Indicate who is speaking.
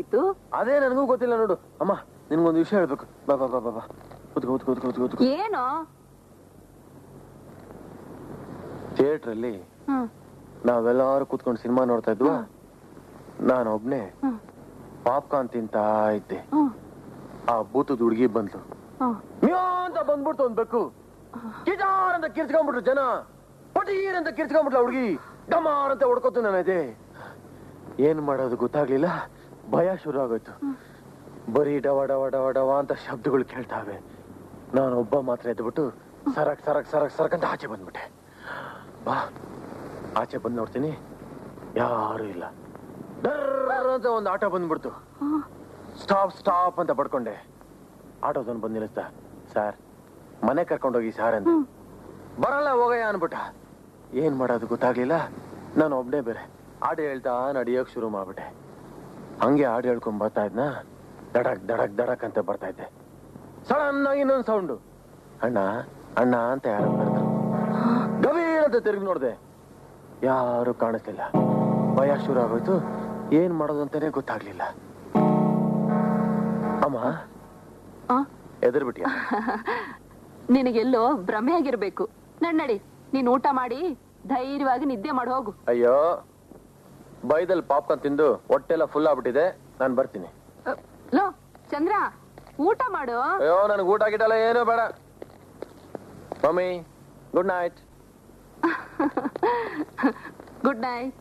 Speaker 1: ಆಗ್ಬೇಕಿತ್ತು
Speaker 2: ಅದೇ ನನಗೂ ಗೊತ್ತಿಲ್ಲ ನೋಡು ಅಮ್ಮ ನಿನ್ಗೊಂದು ವಿಷಯ ಹೇಳ್ಬೇಕು ಬಾ ಬಾ ಬಾ ಬಾ ಬಾ ಕೂತ್ಕೋ ಕೂತ್ಕೋ ಕೂತ್ಕೋ ಕೂತ್ಕೋ ಕೂತ್ಕೋ
Speaker 1: ಏನು
Speaker 2: ಥಿಯೇಟ್ರಲ್ಲಿ
Speaker 1: ಹ್ಮ್
Speaker 2: ನಾವೆಲ್ಲರೂ ಕೂತ್ಕೊಂಡು ಸಿನಿಮಾ ನೋಡ್ತಾ ಇದ್ವಾ ನಾನು ಒಬ್ನೇ
Speaker 1: ಹ್ಮ್
Speaker 2: ಪಾಪ್ಕಾರ್ನ್ ತಿಂತಾ ಇದ್ದೆ
Speaker 1: ಹ್ಮ್
Speaker 2: ಆ ಬೂತದ ಹುಡುಗಿ ಬಂದ್ಲು
Speaker 1: ಹ್ಮ್
Speaker 2: ಮ್ಯೋ ಅಂತ ಬಂದ್ಬಿಡ್ತು ಒಂದ್ ಬೆಕ್ಕು ಕಿಟಾರ್ ಅಂತ ಕಿರ್ಚ್ಕೊಂಡ್ಬಿಟ್ರು ಜನ ಪಟೀರ್ ಅಂತ ಕಿರ್ಚ್ಕೊಂಡ್ಬಿಟ್ಲ ಹುಡುಗಿ ಡಮಾರ್ ಅಂತ ಹೊಡ್ಕೊತು ನನದೆ ಏನ್ ಮಾಡೋದು ಗೊತ್ತಾಗ್ಲಿಲ್ಲ ಭಯ ಶುರು ಆಗೋಯ್ತು ಬರೀ ಡವ ಡವ ಡವ ಡವ ಅಂತ ಶಬ್ದಗಳು ಕೇಳ್ತಾವೆ ನಾನು ಒಬ್ಬ ಮಾತ್ರ ಎದ್ಬಿಟ್ಟು ಸರಕ್ ಸರಕ್ ಸರಕ್ ಸರಕ್ ಅಂತ ಆಚೆ ಬಂದ್ಬಿಟ್ಟೆ ಬಾ ಆಚೆ ಬಂದ್ ನೋಡ್ತೀನಿ ಯಾರು ಇಲ್ಲ ಡರ್ರ್ ಅಂತ ಒಂದು ಆಟೋ ಬಂದ್ಬಿಡ್ತು ಸ್ಟಾಪ್ ಸ್ಟಾಪ್ ಅಂತ ಪಡ್ಕೊಂಡೆ ಆಟೋದನ್ ಬಂದ್ ನಿಲ್ಲಿಸ್ದ ಸರ್ ಮನೆ ಕರ್ಕೊಂಡೋಗಿ ಸಾರ್ ಅಂತ ಬರಲ್ಲ ಹೋಗಯ್ಯ ಅನ್ಬಿಟ್ಟ ಏನ್ ಮಾಡೋದು ಗೊತ್ತಾಗ್ಲಿಲ್ಲ ನಾನು ಒಬ್ನೇ ಬೇರೆ ಹಾಡು ಹೇಳ್ತಾ ನಡಿಯೋಕ್ ಶುರು ಮಾಡ್ಬಿಟ್ಟೆ ಹಂಗೆ ಹಾಡು ಹೇಳ್ಕೊಂಡ್ ಬರ್ತಾ ಇದ್ನ ದಡಕ್ ದಡಕ್ ದಡಕ್ ಅಂತ ಬರ್ತಾ ಇದ್ದೆ ಸಡನ್ ಆಗಿ ಇನ್ನೊಂದ್ ಸೌಂಡು ಅಣ್ಣ ಅಣ್ಣ ಅಂತ ಯಾರೋ ಕರೆದ್ರು ಗವೀರ್ ಅಂತ ತಿರುಗಿ ನೋಡ್ದೆ ಯಾರು ಕಾಣಿಸ್ಲಿಲ್ಲ ಭಯ ಶುರು ಆಗೋಯ್ತು ಏನ್ ಮಾಡೋದು ಅಂತಾನೆ ಗೊತ್ತಾಗ್ಲಿಲ್ಲ ಅಮ್ಮ
Speaker 1: ಆ?
Speaker 2: ಎದುರ್ಬಿಟ್ಯಾ
Speaker 1: ನಿನಗೆಲ್ಲೋ ಭ್ರಮೆ ಆಗಿರ್ಬೇಕು ನಡಿ ನೀನ್ ಊಟ ಮಾಡಿ ಧೈರ್ಯವಾಗಿ ನಿದ್ದೆ ಮಾಡಿ ಹೋಗು
Speaker 2: ಅಯ್ಯೋ ಬೈದಲ್ಲಿ ಪಾಪ್ಕಾರ್ನ್ ತಿಂದು ಹೊಟ್ಟೆಲ್ಲ ಫುಲ್ ಆಗ್ಬಿಟ್ಟಿದೆ ನಾನು ಬರ್ತೀನಿ
Speaker 1: ಅ, ಲೋ ಚಂದ್ರ ಊಟ ಮಾಡು
Speaker 2: ಅಯ್ಯೋ ನನಗೆ ಊಟ ಗಿಟ್ಟಲ್ಲ ಏನೂ ಬೇಡ mummy good night
Speaker 1: good night